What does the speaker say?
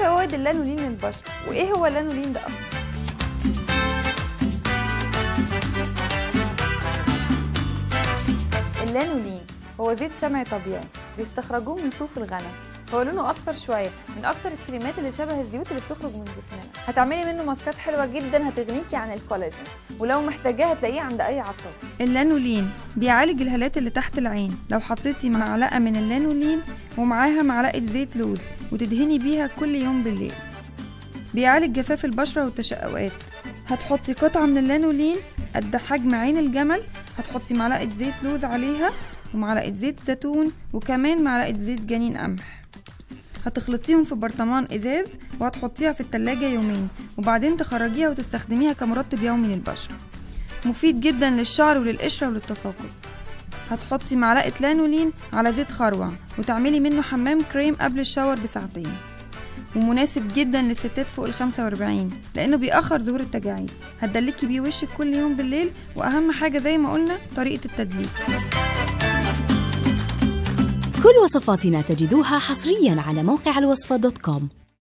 فوائد اللانولين للبشره وايه هو اللانولين ده اصلا اللانولين هو زيت شمعي طبيعي بيستخرجوه من صوف الغنم هو لونه اصفر شويه من اكتر الكريمات اللي شبه الزيوت اللي بتخرج من جسمنا هتعملي منه ماسكات حلوه جدا هتغنيكي عن الكولاجين ولو محتاجاه هتلاقيه عند اي عطار اللانولين بيعالج الهالات اللي تحت العين لو حطيتي معلقة من اللانولين ومعاها معلقة زيت لوز وتدهني بيها كل يوم بالليل بيعالج جفاف البشرة والتشققات هتحطي قطعة من اللانولين قد حجم عين الجمل هتحطي معلقة زيت لوز عليها ومعلقة زيت زيتون وكمان معلقة زيت جنين قمح هتخلطيهم في برطمان ازاز وهتحطيها في التلاجة يومين وبعدين تخرجيها وتستخدميها كمرطب يومي للبشرة مفيد جدا للشعر وللقشرة وللتساقط هتحطي معلقة لانولين على زيت خروع وتعملي منه حمام كريم قبل الشاور بساعتين ومناسب جدا للستات فوق ال 45 لانه بيأخر ظهور التجاعيد هتدلكي بيه وشك كل يوم بالليل واهم حاجة زي ما قلنا طريقة التدليك كل وصفاتنا تجدوها حصريا على موقع الوصفة دوت كوم